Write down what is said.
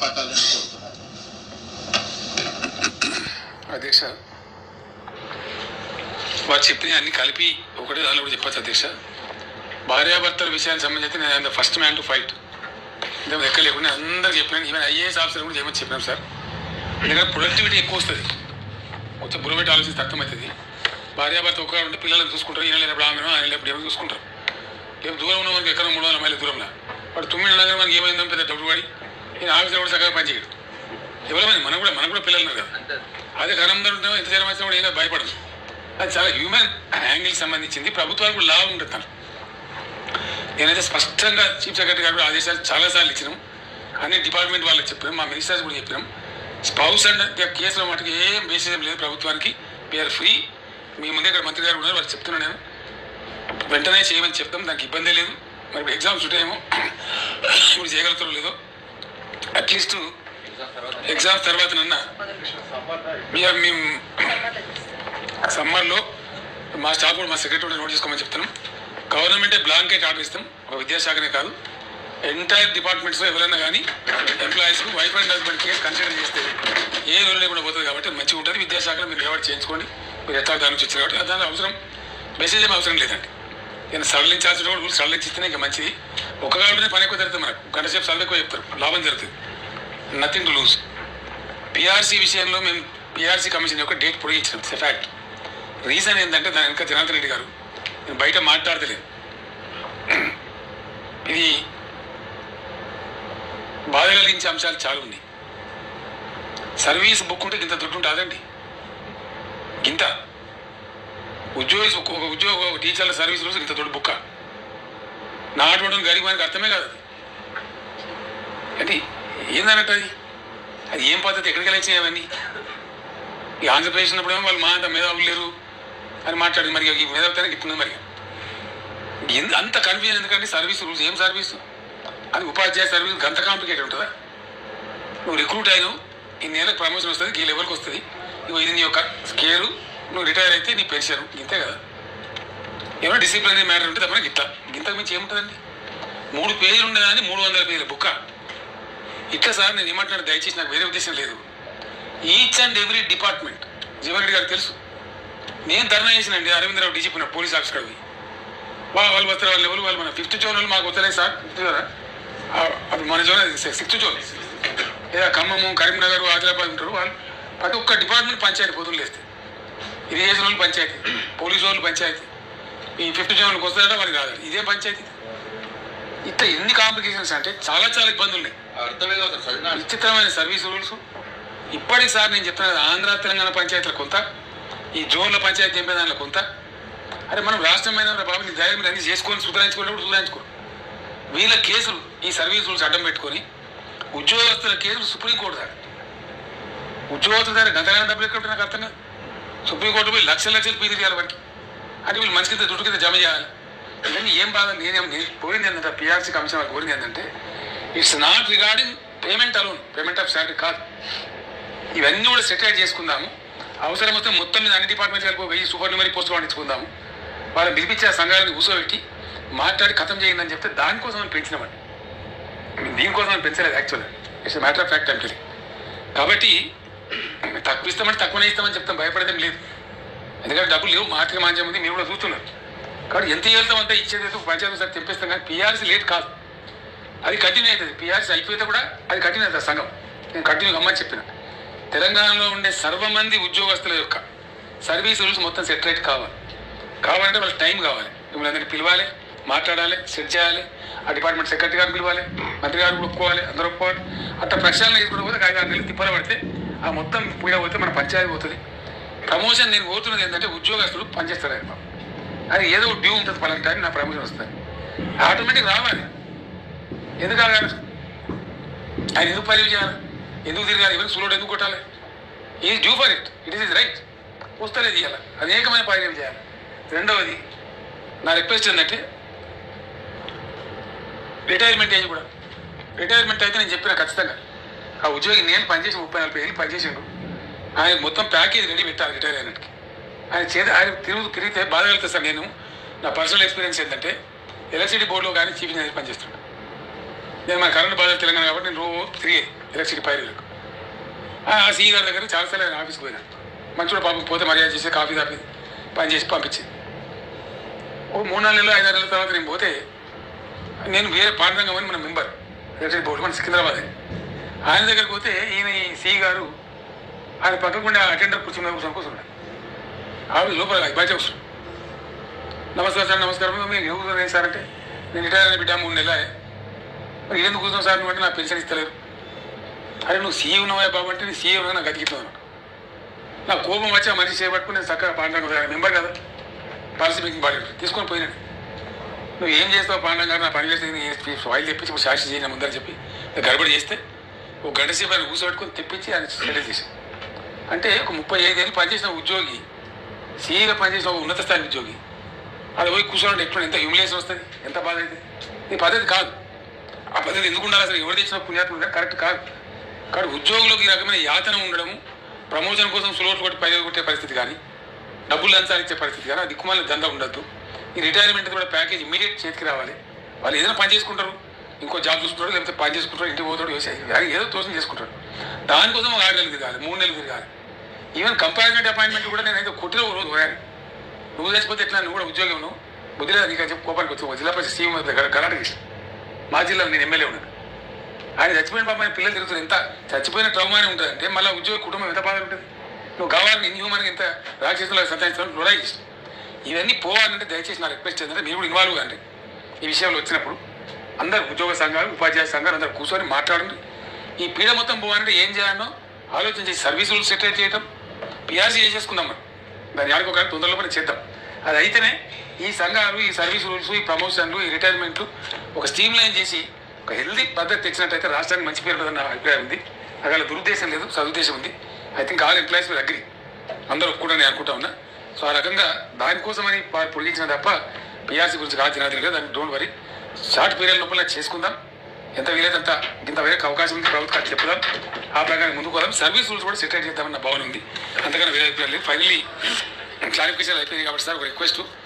పట్టాలని కోరుతున్నారు అధ్యక్ష వారు చెప్పిన అన్ని కలిపి ఒకటే దానిలో కూడా చెప్పచ్చు అధ్యక్ష భార్యాభర్తల విషయానికి సంబంధించి నేను ఫస్ట్ మ్యాన్ టు ఫైట్ ఇంతకుముందు ఎక్కడ లేకుండా అందరికి చెప్పినాను ఈవెన్ ఐఏఎస్ ఆఫీసర్ కూడా చేయమని చెప్పినాం సార్ ఎందుకంటే ప్రొడక్టివిటీ ఎక్కువ వస్తుంది కొంచెం బుర్రబెట్టి ఆలోచిస్తే అర్థమవుతుంది భార్యాభర్త ఒక ఉంటే పిల్లలను చూసుకుంటారు ఈయన లేనప్పుడు ఆమెను ఆయన లేనప్పుడు ఏమో చూసుకుంటారు రేపు దూరం ఉన్న మనకి ఎక్కడ మూడు వందల మైళ్ళ దూరంలో వాడు తొమ్మిది ఉండగా మనకి ఏమైందో పెద్ద డబ్బు పడి ఈయన ఆఫీసర్ కూడా చక్కగా పనిచేయడు ఎవరైనా మనం కూడా మనకు కూడా పిల్లలు ఉన్నారు కదా అదే కనందరూ ఉంటాం ఎంత జ్వరం వచ్చినా కూడా ఏదో భయపడదు అది చాలా హ్యూమన్ యాంగిల్ సంబంధించింది ప్రభుత్వానికి కూడా లా ఉంటుంది తను నేనైతే స్పష్టంగా చీఫ్ సెక్రటరీ గారు కూడా ఆదేశాలు చాలాసార్లు ఇచ్చినాం అన్ని డిపార్ట్మెంట్ వాళ్ళకి చెప్పినాం మా మినిస్టర్స్ కూడా చెప్పినాం స్పౌస్ అండ్ కేసులో మటుకు ఏం బేసిస్ లేదు ప్రభుత్వానికి వీఆర్ ఫ్రీ మీ ముందే ఇక్కడ మంత్రి గారు ఉన్నారు వాళ్ళు చెప్తున్నాను నేను వెంటనే చేయమని చెప్తాం దానికి ఇబ్బంది లేదు మరి ఇప్పుడు ఎగ్జామ్స్ ఉంటాయేమో ఇప్పుడు చేయగలుగుతారో లేదో అట్లీస్ట్ ఎగ్జామ్స్ తర్వాత నన్న మేము మేము సమ్మర్లో మా స్టాఫ్ కూడా మా సెక్రటరీ నోట్ చేసుకోమని చెప్తున్నాం గవర్నమెంటే బ్లాంకెట్ ఆర్డర్ ఇస్తాం ఒక విద్యాశాఖనే కాదు ఎంటైర్ డిపార్ట్మెంట్స్లో ఎవరైనా కానీ ఎంప్లాయీస్కు wife and husband case consider చేస్తే ఏ రోజు లేకుండా పోతుంది కాబట్టి మంచిగా ఉంటుంది విద్యాశాఖలో మీరు ఏవాడు చేయించుకోండి మీరు ఎట్లా దాని నుంచి వచ్చారు కాబట్టి దాని అవసరం మెసేజ్ ఏం అవసరం లేదండి నేను సడలించాల్సిన కూడా రూల్స్ సడలించిస్తేనే ఇంకా మంచిది ఒక గంటనే పని ఎక్కువ జరుగుతుంది మనకు గంట సేపు సడలు ఎక్కువ చెప్తారు లాభం జరుగుతుంది నథింగ్ టు లూజ్ పిఆర్సీ విషయంలో మేము పిఆర్సీ కమిషన్ యొక్క డేట్ పొడిగించినాం ఫ్యాక్ట్ రీజన్ ఏంటంటే దాని వెనక జనార్దన్ రెడ్డి గారు నేను బయట మాట్లాడతలేను ఇది బాధ కలిగించే అంశాలు చాలా ఉన్నాయి సర్వీస్ బుక్ ఉంటే ఇంత దుడ్డు ఉంటుందండి ఇంత ఉద్యోగి ఒక ఉద్యోగ ఒక టీచర్ల సర్వీస్ రోజు ఇంత దుడ్డు బుక్క నాటువంటి గరీబానికి అర్థమే కాదు అది. అంటే ఏందన్నట్టు అది అది ఏం పద్ధతి ఎక్కడికి వెళ్ళి వచ్చినాయి అవన్నీ ఈ ఆంధ్రప్రదేశ్ ఉన్నప్పుడేమో వాళ్ళు మా అంత మేధావులు లేరు అని మాట్లాడింది మరి ఈ మేధావితానికి ఇట్లుంది మరి ఎందు అంత కన్ఫ్యూజన్ ఎందుకంటే సర్వీస్ రూల్స్ ఏం సర్వీస్ అది ఉపాధ్యాయ సర్వీస్ అంత కాంప్లికేటెడ్ ఉంటుందా నువ్వు రిక్రూట్ అయినావు ఈ నెలకు ప్రమోషన్ వస్తుంది ఈ లెవెల్కి వస్తుంది ఇగో ఇది నీ యొక్క స్కేలు నువ్వు రిటైర్ అయితే నీ పెన్షన్ ఇంతే కదా ఏమైనా డిసిప్లినరీ మ్యాటర్ ఉంటే తప్ప గిట్ట గింతకు మించి ఏముంటుందండి మూడు పేజీలు ఉండేదాన్ని మూడు వందల పేజీల బుక్క ఇట్లా సార్ నేను ఏమంటున్నాను దయచేసి నాకు వేరే ఉద్దేశం లేదు each and every department Jeevan Reddy గారికి తెలుసు నేను ధర్నా చేసినండి అరవిందరావు డీజీపీ ఉన్నాడు పోలీస్ ఆఫీస్ కడిగి వా వాళ్ళు వస్తారు వాళ్ళు ఎవరు వాళ్ళు మన ఫిఫ్త్ జోన్ వాళ్ళు మాకు వస్తలేదు సార్ ఫిఫ్త్ జోన్ అప్పుడు మన జోన్ సిక్స్త్ జోన్ ఏదో ఖమ్మము కరీంనగర్ ఆదిలాబాద్ ఉంటారు వాళ్ళు ప్రతి ఒక్క డిపార్ట్మెంట్ పంచాయతీ పొద్దులు లేస్తే ఇరిగేషన్ వాళ్ళు పంచాయతీ పోలీసు వాళ్ళు పంచాయతీ ఈ ఫిఫ్త్ జోన్కి వస్తారంటే వాళ్ళకి రాదు ఇదే పంచాయతీ ఇట్లా ఎన్ని కాంప్లికేషన్స్ అంటే చాలా చాలా ఇబ్బందులు ఉన్నాయి అర్థమే కాదు సార్ చదివినా విచిత్రమైన సర్వీస్ రూల్స్ ఇప్పటికి సార్ నేను చెప్తున్నది ఆంధ్ర తెలంగాణ పంచాయతీల కొంత ఈ జోన్ల పంచాయతీ ఎంపీ దానిలో కొంత అరే మనం రాష్ట్రమైన బాబు నీ ధైర్యం మీరు అన్ని చేసుకొని సుధారించుకున్నప్పుడు సుధారించుకో వీళ్ళ కేసులు ఈ సర్వీస్ రూల్స్ అడ్డం పెట్టుకొని ఉద్యోగస్తుల కేసులు సుప్రీంకోర్టు దాకా ఉద్యోగస్తుల దగ్గర గంటగానే డబ్బులు ఎక్కడ నాకు అర్థం కాదు సుప్రీంకోర్టు పోయి లక్షల లక్షలు ఫీజు చేయాలి వారికి అంటే వీళ్ళు మనిషి కింద దుడ్డు కింద జమ చేయాలి ఇవన్నీ ఏం బాధ నేనేం నేను పోయింది ఏంటంటే పిఆర్సీ కమిషన్ వాళ్ళకి కోరింది ఏంటంటే it's not regarding payment alone payment of salary కాదు ఇవన్నీ కూడా సెటిల్ చేసుకుందాము అవసరం వస్తే మొత్తం మీద అన్ని డిపార్ట్మెంట్ కలిపి వెయ్యి సూపర్ న్యూమరీ పోస్టులు పండించుకుందాము వాళ్ళని పిలిపించే ఆ సంఘాలను కూర్చోబెట్టి మాట్లాడి ఖతం చేయండి అని చెప్తే దానికోసం మనం పెంచినామండి దీనికోసం మనం పెంచలేదు యాక్చువల్గా ఇట్స్ మ్యాటర్ ఆఫ్ ఫ్యాక్ట్ అంటే కాబట్టి తక్కువ ఇస్తామంటే తక్కువనే ఇస్తామని చెప్తాం భయపడేదేం లేదు ఎందుకంటే డబ్బులు లేవు మార్కెట్ మాంద్యం ఉంది మీరు కూడా చూస్తున్నారు కాబట్టి ఎంత వెళ్తాం అంతా ఇచ్చేది ఏదో పంచాయతీ సార్ తెప్పిస్తాం కానీ పిఆర్సీ లేట్ కాదు అది కంటిన్యూ అవుతుంది పిఆర్సీ అయిపోతే కూడా అది కంటిన్యూ అవుతుంది ఆ సంఘం నేను కంటిన్యూ అమ్మని చెప్పిన తెలంగాణలో ఉండే సర్వమంది ఉద్యోగస్తుల యొక్క సర్వీస్ రూల్స్ మొత్తం సెటరేట్ కావాలి కావాలంటే వాళ్ళకి టైం కావాలి మిమ్మల్ని అందరినీ పిలవాలి మాట్లాడాలి సెట్ చేయాలి ఆ డిపార్ట్మెంట్ సెక్రటరీ గారిని పిలవాలి మంత్రి గారు కూడా ఒప్పుకోవాలి అందరూ ఒప్పుకోవాలి అట్లా ప్రక్షాళన చేసుకుంటూ పోతే ఐదు ఆరు నెలలు తిప్పలు పడితే ఆ మొత్తం పీడ పోతే మన పంచాయతీ పోతుంది ప్రమోషన్ నేను కోరుతున్నది ఏంటంటే ఉద్యోగస్తులు పనిచేస్తారు ఆయన అది ఏదో ఒక డ్యూ ఉంటుంది పలానా టైం నా ప్రమోషన్ వస్తుంది ఆటోమేటిక్ రావాలి ఎందుకు ఆగాలి ఆయన ఎందుకు పని చేయాలి ఎందుకు తిరగాలి ఎవరికి సులుడు ఎందుకు కొట్టాలి is due for it it is is right వస్తలే చేయాలి అనేకమైన పనులు చేయాలి రెండవది నా రిక్వెస్ట్ ఏంటంటే రిటైర్మెంట్ ఏజ్ కూడా రిటైర్మెంట్ అయితే నేను చెప్పిన ఖచ్చితంగా ఆ ఉద్యోగి నేను పనిచేసి ముప్పై నలభై ఏళ్ళు పనిచేసిండు ఆయన మొత్తం ప్యాకేజ్ రెడీ పెట్టాలి రిటైర్ అయినట్టుకి ఆయన చేత ఆయన తిరుగు తిరిగితే బాధ వెళ్తుంది సార్ నేను నా పర్సనల్ ఎక్స్పీరియన్స్ ఏంటంటే ఎలక్ట్రిసిటీ బోర్డులో కానీ చీఫ్ ఇంజనీర్ పనిచేస్తున్నాను నేను మన కరెంట్ బాధ తెలంగాణ కాబట్టి నేను రోజు తిరిగే ఎలక్ట్రిసిటీ పైరులకు ఆ సీ గారి దగ్గర చాలాసార్లు ఆయన ఆఫీస్కి పోయినా మంచిగా పాపం పోతే మర్యాద చేసి కాఫీ తాపి పని చేసి పంపించింది ఓ మూడు నాలుగు నెలలు ఐదారు నెలల తర్వాత నేను పోతే నేను వేరే పాండరంగం అని మన మెంబర్ ఎలక్ట్రిక్ బోర్డు మన సికింద్రాబాద్ అని. ఆయన దగ్గరికి పోతే ఈయన ఈ సి గారు ఆయన పక్కకు ఉండే అటెండర్ కూర్చుని మీద కూర్చొని కూర్చున్నాడు ఆవిడ లోపల బయట వస్తుంది నమస్కారం సార్ నమస్కారం మీరు ఎవరు ఏం సార్ అంటే నేను రిటైర్ అయిన బిడ్డ మూడు నెలలే మరి ఎందుకు కూర్చున్నావు సార్ నువ్వు అంటే నాకు పెన్షన్ ఇస్తలేరు అరే నువ్వు సీఈ ఉన్నావా బాబు అంటే నేను సీఈ ఉన్నా నాకు గతికిస్తున్నాను నా కోపం వచ్చి ఆ మనిషి చేపట్టుకుని నేను చక్కగా పాండరంగం మెంబర్ కదా పాలసీ మేకింగ్ బాడీ తీసుకొని పోయినాడు నువ్వు ఏం చేస్తావు పాండం గారు నా పని చేస్తే ఫైల్ తెప్పించి ఇప్పుడు సాక్షి చేయను ముందని చెప్పి నేను గడబడి చేస్తే ఒక గంట సేపు ఆయన కూర్చోబెట్టుకొని తెప్పించి ఆయన సెటిల్ చేసి అంటే ఒక ముప్పై ఐదేళ్ళు పనిచేసిన ఉద్యోగి సీగా పనిచేసిన ఒక ఉన్నత స్థాయి ఉద్యోగి అది పోయి కూర్చోవాలంటే ఎప్పుడు ఎంత హ్యూమిలేషన్ వస్తుంది ఎంత బాధ అయితే ఈ పద్ధతి కాదు ఆ పద్ధతి ఎందుకు ఉండాలి అసలు ఎవరు తెచ్చిన పుణ్యాత్మ కరెక్ట్ కాదు కాబట్టి ఉద్యోగులకు ఈ రకమైన యాతన ఉండడము ప్రమోషన్ కోసం సులోట్లు కొట్టి పై కొట్టే పరిస్థితి కానీ డబ్బులు లంచాలు ఇచ్చే పరిస్థితి కానీ ఆ దిక్కుమాల దందా ఉండద్దు ఈ రిటైర్మెంట్ కూడా ప్యాకేజ్ ఇమీడియట్ చేతికి రావాలి వాళ్ళు ఏదైనా పని చేసుకుంటారు ఇంకో జాబ్ చూసుకుంటారు లేకపోతే పని చేసుకుంటారు ఇంటికి పోతాడు వ్యవసాయం అది ఏదో తోసం చేసుకుంటారు దానికోసం ఒక ఆరు నెలలు తిరగాలి మూడు నెలలు తిరగాలి ఈవెన్ కంపారిజన్ అపాయింట్మెంట్ కూడా నేను అయితే కొట్టిన ఒక రోజు పోయాను నువ్వు చచ్చిపోతే ఎట్లా నువ్వు కూడా ఉద్యోగం నువ్వు బుద్ధిలో నీకు అని చెప్పి కోపానికి వచ్చి జిల్లా పరిషత్ సీఎం కర్ణాటక మా జిల్లాలో నేను ఎమ్మెల్యే ఉన్నాను ఆయన చచ్చిపోయిన పాప ఆయన పిల్లలు తిరుగుతారు ఎంత చచ్చిపోయిన ట్రౌమానే ఉంటుంది అంటే మళ్ళీ ఉద్యోగ కుటుంబం ఎంత బాధ ఉంటుంది నువ్వు కావాలని ఇన్హ్యూమన్ ఇంత రాక్షసులు సంతాయించడం లొడాయిస్ట్ ఇవన్నీ పోవాలంటే దయచేసి నా రిక్వెస్ట్ ఏంటంటే మీరు కూడా ఇన్వాల్వ్ కండి ఈ విషయంలో వచ్చినప్పుడు అందరు ఉద్యోగ సంఘాలు ఉపాధ్యాయ సంఘాలు అందరు కూర్చొని మాట్లాడండి ఈ పీడ మొత్తం పోవాలంటే ఏం చేయాలనో ఆలోచన చేసి సర్వీస్ రూల్స్ సెటిల్ చేయడం పిఆర్సీ చేసేసుకుందాం మనం దాని ఆడికి ఒక తొందరలో పని చేద్దాం అది అయితేనే ఈ సంఘాలు ఈ సర్వీస్ రూల్స్ ఈ ప్రమోషన్లు ఈ రిటైర్మెంట్లు ఒక స్ట్రీమ్ లైన్ చేసి ఒక హెల్దీ పద్ధతి తెచ్చినట్టయితే రాష్ట్రానికి మంచి పేరు ఉంటుందని నా అభిప్రాయం ఉంది అక్కడ దురుద్దేశం లేదు సదుద్దేశం ఉంది I think all employees will agree అందరూ ఒప్పుకుంటారని అనుకుంటా ఉన్నా సో ఆ రకంగా దానికోసమని పా- పొడిగించిన తప్ప పిఆర్సీ గురించి కాదు తినది లేదు దానికి డోంట్ వరీ షార్ట్ పీరియడ్ లోపల చేసుకుందాం ఎంత వీలైనంత ఇంత వరకు అవకాశం ఉంది ప్రభుత్వం చెప్పుదాం ఆ ప్రకారం ముందుకు పోదాం సర్వీస్ రూల్స్ కూడా సెటిల్ చేద్దామన్న భావన ఉంది అంతకన్నా వేరే అభిప్రాయం లేదు ఫైనల్లీ క్లారిఫికేషన్ అయిపోయింది కాబట్టి సార్ ఒక రిక్వెస్ట్